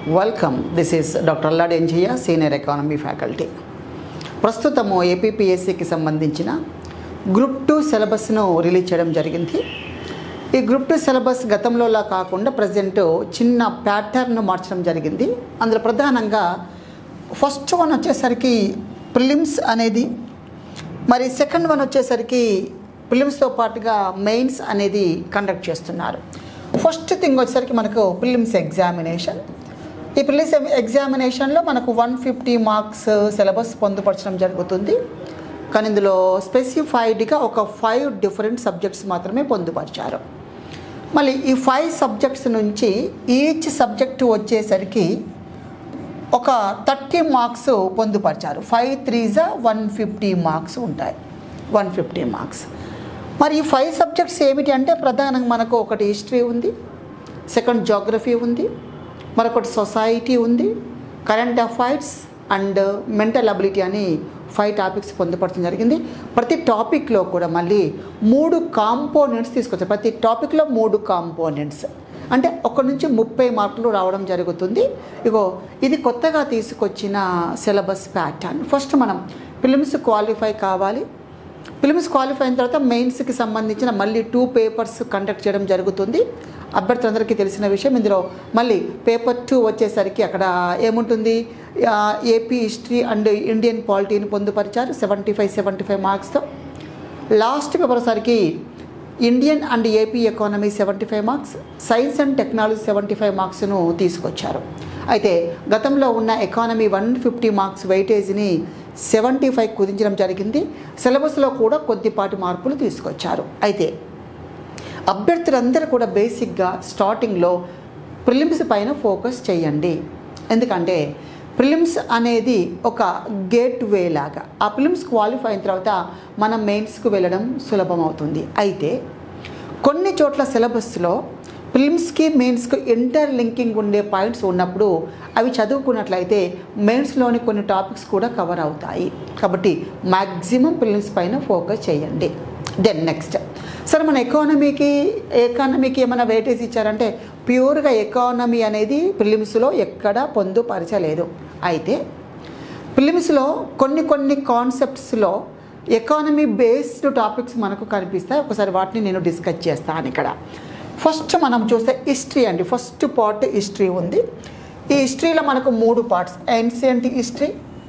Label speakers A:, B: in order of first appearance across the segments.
A: welcome this is doctor అల్లాడ్ ఎంజియా senior economy faculty ప్రస్తుతము ఏపీపీఎస్సికి సంబంధించిన గ్రూప్ టూ సిలబస్ను రిలీజ్ చేయడం జరిగింది ఈ గ్రూప్ టూ సిలబస్ గతంలోలా కాకుండా ప్రజెంట్ చిన్న ప్యాటర్న్ మార్చడం జరిగింది అందులో ప్రధానంగా ఫస్ట్ వన్ వచ్చేసరికి ప్రిలిమ్స్ అనేది మరి సెకండ్ వన్ వచ్చేసరికి ప్రిలిమ్స్తో పాటుగా మెయిన్స్ అనేది కండక్ట్ చేస్తున్నారు ఫస్ట్ థింగ్ వచ్చేసరికి మనకు ప్రిలిమ్స్ ఎగ్జామినేషన్ ఈ ప్రిలిమ్స్ ఎగ్జామినేషన్లో మనకు వన్ ఫిఫ్టీ మార్క్స్ సిలబస్ పొందుపరచడం జరుగుతుంది కానీ ఇందులో స్పెసిఫైడ్గా ఒక ఫైవ్ డిఫరెంట్ సబ్జెక్ట్స్ మాత్రమే పొందుపరిచారు మళ్ళీ ఈ ఫైవ్ సబ్జెక్ట్స్ నుంచి ఈచ్ సబ్జెక్టు వచ్చేసరికి ఒక థర్టీ మార్క్స్ పొందుపరిచారు ఫైవ్ త్రీజా వన్ ఫిఫ్టీ మార్క్స్ ఉంటాయి వన్ ఫిఫ్టీ మార్క్స్ మరి ఈ ఫైవ్ సబ్జెక్ట్స్ ఏమిటి అంటే ప్రధానంగా మనకు ఒకటి హిస్టరీ ఉంది సెకండ్ జాగ్రఫీ ఉంది మరొకటి సొసైటీ ఉంది current affairs and mental ability అని ఫైవ్ టాపిక్స్ పొందుపరచడం జరిగింది ప్రతి టాపిక్లో కూడా మళ్ళీ మూడు కాంపోనెంట్స్ తీసుకొచ్చారు ప్రతి టాపిక్లో మూడు కాంపోనెంట్స్ అంటే ఒక నుంచి ముప్పై మార్కులు రావడం జరుగుతుంది ఇగో ఇది కొత్తగా తీసుకొచ్చిన సిలబస్ ప్యాటర్న్ ఫస్ట్ మనం ఫిలిమ్స్ క్వాలిఫై కావాలి ఫిలిమ్స్ క్వాలిఫై అయిన తర్వాత మెయిన్స్కి సంబంధించిన మళ్ళీ టూ పేపర్స్ కండక్ట్ చేయడం జరుగుతుంది అభ్యర్థులందరికీ తెలిసిన విషయం ఇందులో మళ్ళీ పేపర్ టూ వచ్చేసరికి అక్కడ ఏముంటుంది ఆ, ఏపీ హిస్టరీ అండ్ ఇండియన్ పాలిటీని పొందుపరిచారు సెవెంటీ ఫైవ్ సెవెంటీ ఫైవ్ మార్క్స్తో లాస్ట్ పేపర్ వచ్చేసరికి Indian and AP economy seventy five marks science and technology seventy five మార్క్స్ను తీసుకొచ్చారు అయితే గతంలో ఉన్న ఎకానమీ వన్ ఫిఫ్టీ మార్క్స్ వెయిటేజ్ని సెవెంటీ ఫైవ్ కుదించడం జరిగింది సిలబస్లో కూడా కొద్దిపాటి మార్పులు తీసుకొచ్చారు అయితే అభ్యర్థులందరూ కూడా బేసిక్గా స్టార్టింగ్ ప్రిలిమ్స్ పైన ఫోకస్ చేయండి ఎందుకంటే ప్రిలిమ్స్ అనేది ఒక గేట్ వే లాగా ఆ ప్రిలిమ్స్ క్వాలిఫై అయిన తర్వాత మనం మెయిన్స్కి వెళ్ళడం సులభం అవుతుంది అయితే కొన్ని చోట్ల సిలబస్లో ప్రిలిమ్స్కి మెయిన్స్కి ఇంటర్ లింకింగ్ ఉండే పాయింట్స్ ఉన్నప్పుడు అవి చదువుకున్నట్లయితే మెయిన్స్లోని కొన్ని టాపిక్స్ కూడా కవర్ అవుతాయి కాబట్టి మ్యాక్సిమం ప్రిలిమ్స్ పైన ఫోకస్ చేయండి దెన్ నెక్స్ట్ సరే మన ఎకానమీకి ఎకానమీకి ఏమైనా వెయిటేజ్ ఇచ్చారంటే ప్యూర్గా ఎకానమీ అనేది ప్రిలిమ్స్లో ఎక్కడా పొందుపరచలేదు అయితే ప్రిలిమ్స్లో కొన్ని కొన్ని కాన్సెప్ట్స్లో ఎకానమీ బేస్డ్ టాపిక్స్ మనకు కనిపిస్తాయి ఒకసారి వాటిని నేను డిస్కస్ చేస్తాను ఇక్కడ ఫస్ట్ మనం చూస్తే హిస్టరీ అండి ఫస్ట్ పార్ట్ హిస్టరీ ఉంది ఈ హిస్టరీలో మనకు మూడు parts ancient history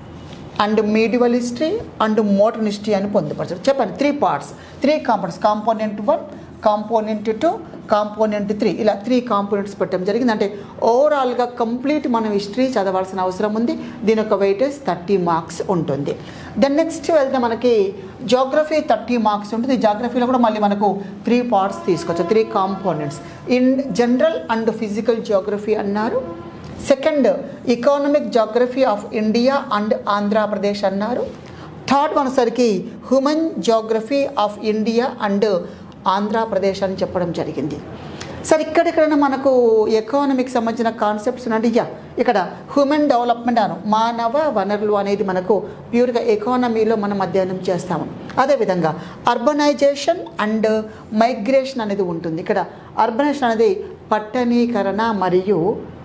A: and medieval history and modern history అని పొందుపరచారు చెప్పండి three parts three components component one component two component three ఇలా త్రీ కాంపోనెంట్స్ పెట్టడం జరిగింది అంటే ఓవరాల్గా కంప్లీట్ మనం హిస్టరీ చదవాల్సిన అవసరం ఉంది దీని యొక్క వెయిటేజ్ థర్టీ మార్క్స్ ఉంటుంది దెన్ నెక్స్ట్ వెళ్తే మనకి జాగ్రఫీ థర్టీ మార్క్స్ ఉంటుంది జాగ్రఫీలో కూడా మళ్ళీ మనకు త్రీ పార్ట్స్ తీసుకోవచ్చు three components in general and physical geography అన్నారు second economic geography of India and Andhra Pradesh అన్నారు థర్డ్ వన్ సరికి human geography of India and Andhra Pradesh అని చెప్పడం జరిగింది సార్ ఇక్కడెక్కడైనా మనకు ఎకానమీకి సంబంధించిన కాన్సెప్ట్స్ అంటే యా ఇక్కడ హ్యూమన్ డెవలప్మెంట్ అను మానవ వనరులు అనేది మనకు ప్యూర్గా ఎకానమీలో మనం అధ్యయనం చేస్తాము అదేవిధంగా అర్బనైజేషన్ అండ్ మైగ్రేషన్ అనేది ఉంటుంది ఇక్కడ అర్బనైజేషన్ అనేది పట్టణీకరణ మరియు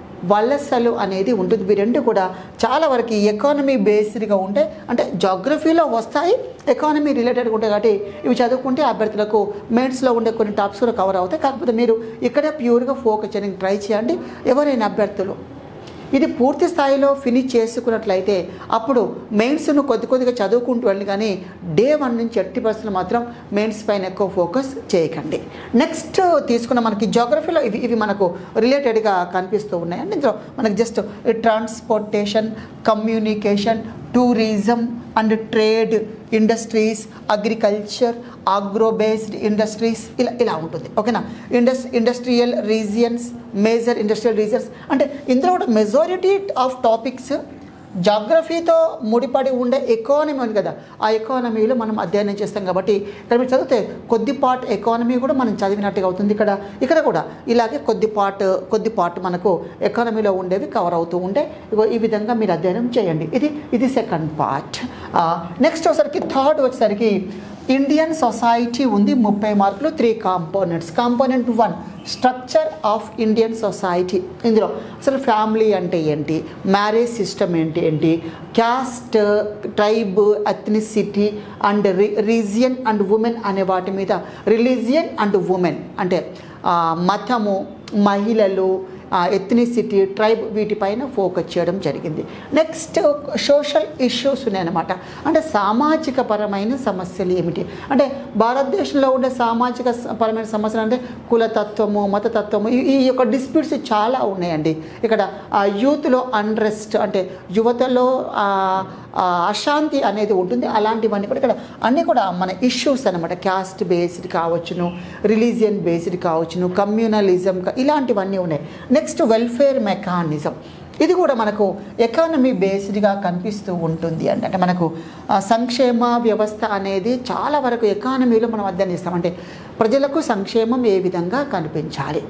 A: వలసలు అనేది ఉంటుంది ఇవి రెండు కూడా చాలా వరకు ఎకానమీ బేస్డ్గా ఉంటే అంటే జాగ్రఫీలో వస్తాయి ఎకానమీ రిలేటెడ్గా ఉంటాయి కాబట్టి ఇవి చదువుకుంటే అభ్యర్థులకు మెయిన్స్లో ఉండే కొన్ని టాపిక్స్ కూడా కవర్ అవుతాయి కాకపోతే మీరు ఇక్కడే ప్యూర్గా ఫోకస్ చేయడానికి ట్రై చేయండి ఎవరైనా అభ్యర్థులు ఇది పూర్తి స్థాయిలో ఫినిష్ చేసుకున్నట్లయితే అప్పుడు మెయిన్స్ను కొద్ది కొద్దిగా చదువుకుంటూ వెళ్ళి కానీ డే వన్ నుంచి ఎట్టి పర్సెంట్ మాత్రం మెయిన్స్ పైన ఎక్కువ ఫోకస్ చేయకండి నెక్స్ట్ తీసుకున్న మనకి జాగ్రఫీలో ఇవి ఇవి మనకు రిలేటెడ్గా కనిపిస్తూ ఉన్నాయి అండ్ ఇందులో మనకి just transportation communication tourism and trade industries agriculture agro based industries ఇలా ఇలా ఉంటుంది ఓకేనా indus industrial regions major industrial regions అంటే ఇందులో కూడా మెజారిటీ ఆఫ్ టాపిక్స్ జాగ్రఫీతో ముడిపడి ఉండే ఎకానమీ ఉంది కదా ఆ ఎకానమీలో మనం అధ్యయనం చేస్తాం కాబట్టి ఇక్కడ మీరు చదివితే కొద్ది పార్ట్ ఎకానమీ కూడా మనం చదివినట్టుగా అవుతుంది ఇక్కడ ఇక్కడ కూడా ఇలాగే కొద్ది పార్ట్ కొద్ది పార్ట్ మనకు ఎకానమీలో ఉండేవి కవర్ అవుతూ ఉంటే ఇగో ఈ విధంగా మీరు అధ్యయనం చేయండి ఇది ఇది సెకండ్ పార్ట్ నెక్స్ట్ వచ్చేసరికి థర్డ్ వచ్చేసరికి ఇండియన్ సొసైటీ ఉంది ముప్పై మార్కులు three components component one structure of Indian society ఇందులో అసలు ఫ్యామిలీ అంటే ఏంటి మ్యారేజ్ సిస్టమ్ ఏంటి ఏంటి caste tribe ethnicity and region and women అనే వాటి మీద రిలీజియన్ అండ్ ఉమెన్ అంటే ఆ, మతము మహిళలు ఎథ్నిసిటీ ట్రైబ్ వీటిపైన ఫోకస్ చేయడం జరిగింది నెక్స్ట్ సోషల్ ఇష్యూస్ ఉన్నాయన్నమాట అంటే సామాజిక పరమైన సమస్యలు ఏమిటి అంటే భారతదేశంలో ఉండే సామాజిక స- పరమైన సమస్యలు అంటే కులతత్వము మతతత్వము ఈ- ఈ యొక్క డిస్ప్యూట్స్ చాలా ఉన్నాయండి ఇక్కడ యూత్లో అన్రెస్ట్ అంటే యువతలో ఆ, ఆ, అశాంతి అనేది ఉంటుంది అలాంటివన్నీ కూడా ఇక్కడ అన్నీ కూడా మన ఇష్యూస్ అనమాట క్యాస్ట్ బేస్డ్ కావచ్చును రిలీజియన్ బేస్డ్ కావచ్చును కమ్యూనలిజం కా- ఇలాంటివన్నీ ఉన్నాయి నెక్స్ట్ వెల్ఫేర్ మెకానిజం ఇది కూడా మనకు ఎకానమీ బేస్డ్గా కనిపిస్తూ ఉంటుంది అంటే అంటే మనకు ఆ, సంక్షేమ వ్యవస్థ అనేది చాలా వరకు ఎకానమీలో మనం అధ్యయనం చేస్తాం అంటే ప్రజలకు సంక్షేమం ఏ విధంగా కనిపించాలి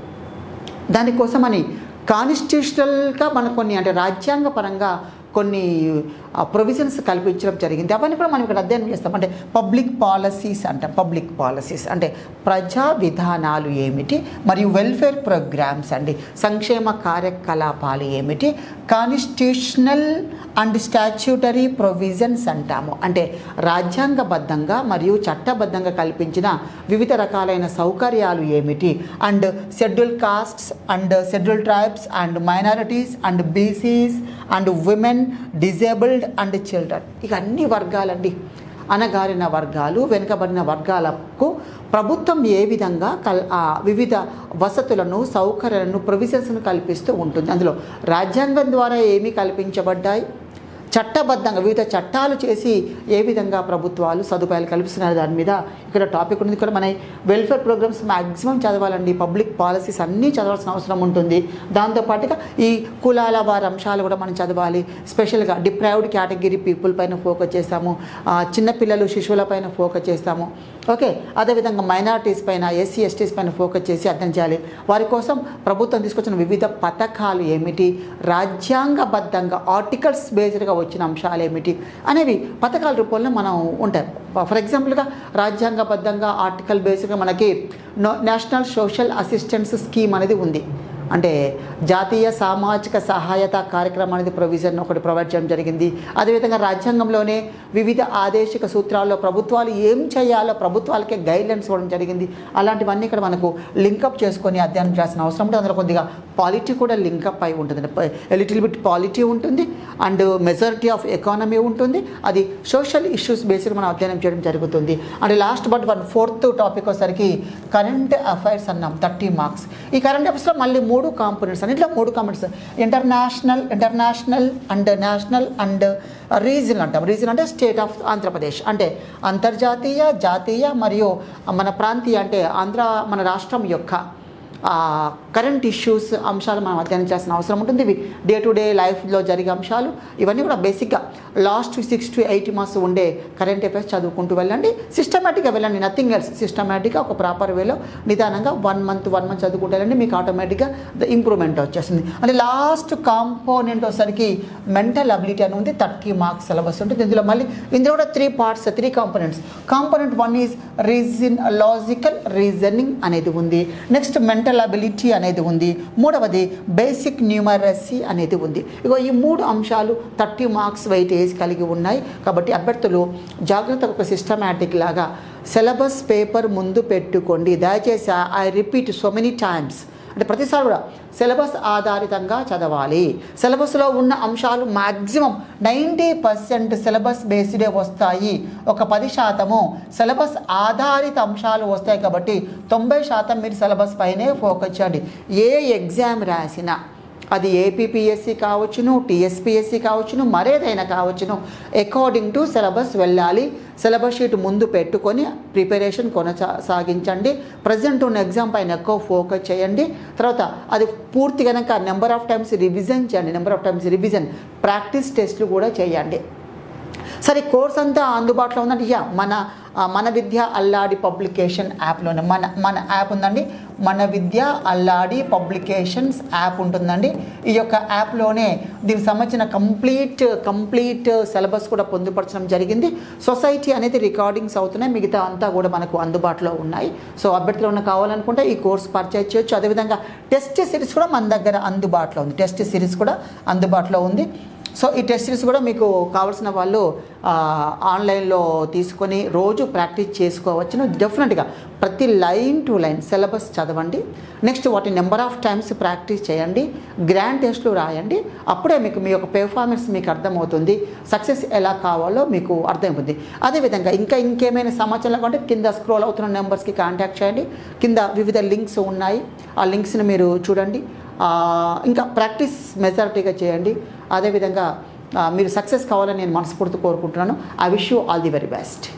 A: దానికోసమని కాన్స్టిట్యూషనల్గా మనకు కొన్ని అంటే రాజ్యాంగ పరంగా కొన్ని ప్రొవిజన్స్ కల్పించడం జరిగింది అవన్నీ కూడా మనం ఇక్కడ అధ్యయనం చేస్తాం అంటే పబ్లిక్ పాలసీస్ అంటాం పబ్లిక్ పాలసీస్ అంటే ప్రజా విధానాలు ఏమిటి మరియు వెల్ఫేర్ ప్రోగ్రామ్స్ అండి సంక్షేమ కార్యకలాపాలు ఏమిటి కాన్స్టిట్యూషనల్ అండ్ స్టాచ్యూటరీ ప్రొవిజన్స్ అంటాము అంటే రాజ్యాంగబద్ధంగా మరియు చట్టబద్ధంగా కల్పించిన వివిధ రకాలైన సౌకర్యాలు ఏమిటి and schedule castes and schedule tribes and minorities and BCs and women disabled and children ఇక అన్ని వర్గాలండి అనగారిన వర్గాలు వెనుకబడిన వర్గాలకు ప్రభుత్వం ఏ విధంగా కల్ ఆ వివిధ వసతులను సౌకర్యాలను ప్రొవిజన్స్ను కల్పిస్తూ ఉంటుంది అందులో రాజ్యాంగం ద్వారా ఏమి కల్పించబడ్డాయి చట్టబద్ధంగా వివిధ చట్టాలు చేసి ఏ విధంగా ప్రభుత్వాలు సదుపాయాలు కల్పిస్తున్నారు దాని మీద ఇక్కడ టాపిక్ ఉంది ఇక్కడ మన వెల్ఫేర్ ప్రోగ్రామ్స్ మ్యాక్సిమం చదవాలండి పబ్లిక్ పాలసీస్ అన్నీ చదవాల్సిన అవసరం ఉంటుంది దాంతోపాటుగా ఈ కులాల వారి అంశాలు కూడా మనం చదవాలి స్పెషల్గా డిప్రైవ్డ్ కేటగిరీ పీపుల్ పైన ఫోకస్ చేస్తాము ఆ, చిన్నపిల్లలు శిశువుల పైన ఫోకస్ చేస్తాము ఓకే అదేవిధంగా మైనారిటీస్ పైన ఎస్సీ ఎస్టీస్ పైన ఫోకస్ చేసి అర్థం చేయాలి వారి కోసం ప్రభుత్వం తీసుకొచ్చిన వివిధ పథకాలు ఏమిటి రాజ్యాంగబద్ధంగా ఆర్టికల్స్ బేస్డ్గా వచ్చిన అంశాలు ఏమిటి అనేవి పథకాల రూపంలో మనం ఉంటాయి ఫర్ ఎగ్జాంపుల్గా రాజ్యాంగబద్ధంగా ఆర్టికల్ బేస్డ్గా మనకి నో- నేషనల్ సోషల్ అసిస్టెన్స్ స్కీమ్ అనేది ఉంది అంటే జాతీయ సామాజిక సహాయత కార్యక్రమం అనేది ప్రొవిజన్ ఒకటి ప్రొవైడ్ చేయడం జరిగింది అదేవిధంగా రాజ్యాంగంలోనే వివిధ ఆదేశిక సూత్రాల్లో ప్రభుత్వాలు ఏం చేయాలో ప్రభుత్వాలకే గైడ్లైన్స్ ఇవ్వడం జరిగింది అలాంటివన్నీ ఇక్కడ మనకు లింకప్ చేసుకొని అధ్యయనం చేయాల్సిన అవసరం ఉంటుంది అందులో కొద్దిగా పాలిటీ కూడా లింకప్ అయి ఉంటుంది లిటిల్ బిట్ పాలిటీ ఉంటుంది అండ్ మెజారిటీ ఆఫ్ ఎకానమీ ఉంటుంది అది సోషల్ ఇష్యూస్ బేస్డ్ మనం అధ్యయనం చేయడం జరుగుతుంది and last but one fourth topic వచ్చేసరికి కరెంట్ అఫైర్స్ అన్నాం థర్టీ మార్క్స్ ఈ కరెంట్ అఫైర్స్లో మళ్ళీ మూడు కాంపోనెంట్స్ అని ఇట్లా మూడు components international international and national and region అంటాం రీజన్ అంటే స్టేట్ ఆఫ్ ఆంధ్రప్రదేశ్ అంటే అంతర్జాతీయ జాతీయ మరియు మన ప్రాంతీయ అంటే ఆంధ్ర మన రాష్ట్రం యొక్క కరెంట్ ఇష్యూస్ అంశాలు మనం అధ్యయనం చేయాల్సిన అవసరం ఉంటుంది ఇవి డే టు డే లైఫ్లో జరిగే అంశాలు ఇవన్నీ కూడా బేసిక్గా last six to eight months ఉండే కరెంట్ అఫైర్స్ చదువుకుంటూ వెళ్ళండి సిస్టమేటిక్గా వెళ్ళండి నథింగ్ ఎల్స్ సిస్టమేటిక్గా ఒక ప్రాపర్ వేలో నిదానంగా వన్ మంత్ వన్ మంత్ చదువుకుంటూ వెళ్ళండి మీకు ఆటోమేటిక్గా ద ఇంప్రూవ్మెంట్ వచ్చేస్తుంది అంటే లాస్ట్ కాంపోనెంట్ వచ్చేసరికి మెంటల్ అబిలిటీ అని ఉంది థర్టీ మార్క్స్ సిలబస్ ఉంటుంది ఇందులో మళ్ళీ ఇందులో కూడా three parts three components component one is reason logical reasoning అనేది ఉంది నెక్స్ట్ మెంటల్ అబిలిటీ అనేది ఉంది మూడవది బేసిక్ న్యూమరసీ అనేది ఉంది ఇగో ఈ మూడు అంశాలు థర్టీ మార్క్స్ వెయిటేజ్ కలిగి ఉన్నాయి కాబట్టి అభ్యర్థులు జాగ్రత్తగా ఒక సిస్టమేటిక్ లాగా సిలబస్ పేపర్ ముందు పెట్టుకోండి దయచేసి I repeat so many times అంటే ప్రతిసారి కూడా సిలబస్ ఆధారితంగా చదవాలి సిలబస్లో ఉన్న అంశాలు మ్యాక్సిమం నైంటీ పర్సెంట్ సిలబస్ బేస్డే వస్తాయి ఒక పది శాతము సిలబస్ ఆధారిత అంశాలు వస్తాయి కాబట్టి తొంభై శాతం మీరు సిలబస్ పైనే ఫోకస్ చేయండి ఏ ఎగ్జామ్ రాసినా అది ఏపీపీఎస్సి కావచ్చును టీఎస్పీఎస్సి కావచ్చును మరేదైనా కావచ్చును అకార్డింగ్ టు సిలబస్ వెళ్ళాలి సిలబస్ షీట్ ముందు పెట్టుకొని ప్రిపరేషన్ కొనసాగించండి ప్రజెంట్ ఉన్న ఎగ్జామ్ పైన ఎక్కువ ఫోకస్ చేయండి తర్వాత అది పూర్తి కనుక నెంబర్ ఆఫ్ టైమ్స్ రివిజన్ చేయండి number of times revision practice టెస్ట్లు కూడా చేయండి సరే కోర్స్ అంతా అందుబాటులో ఉందండి యా మన ఆ, మన విద్య అల్లాడి పబ్లికేషన్ యాప్లోనే మన మన యాప్ ఉందండి మన విద్య అల్లాడి పబ్లికేషన్స్ యాప్ ఉంటుందండి ఈ యొక్క యాప్లోనే దీనికి సంబంధించిన కంప్లీట్ కంప్లీట్ సిలబస్ కూడా పొందుపరచడం జరిగింది సొసైటీ అనేది రికార్డింగ్స్ అవుతున్నాయి మిగతా అంతా కూడా మనకు అందుబాటులో ఉన్నాయి సో అభ్యర్థులు ఉన్న కావాలనుకుంటే ఈ కోర్స్ పర్చేజ్ చేయొచ్చు అదేవిధంగా టెస్ట్ సిరీస్ కూడా మన దగ్గర అందుబాటులో ఉంది టెస్ట్ సిరీస్ కూడా అందుబాటులో ఉంది సో ఈ టెస్ట్ సిరీస్ కూడా మీకు కావాల్సిన వాళ్ళు ఆ, ఆన్లైన్లో తీసుకొని రోజు ప్రాక్టీస్ చేసుకోవచ్చును డెఫినెట్గా ప్రతి లైన్ టు లైన్ సిలబస్ చదవండి నెక్స్ట్ వాటి నెంబర్ ఆఫ్ టైమ్స్ ప్రాక్టీస్ చేయండి గ్రాండ్ టెస్ట్లు రాయండి అప్పుడే మీకు మీ యొక్క పెర్ఫార్మెన్స్ మీకు అర్థమవుతుంది సక్సెస్ ఎలా కావాలో మీకు అర్థమవుతుంది అదేవిధంగా ఇంకా ఇంకేమైనా సమాచారం అంటే కింద స్క్రోల్ అవుతున్న నెంబర్స్కి కాంటాక్ట్ చేయండి కింద వివిధ లింక్స్ ఉన్నాయి ఆ లింక్స్ని మీరు చూడండి ఆ, ఇంకా ప్రాక్టీస్ మెజారిటీగా చేయండి అదేవిధంగా ఆ, మీరు సక్సెస్ కావాలని నేను మనస్ఫూర్తి కోరుకుంటున్నాను I wish you all the very best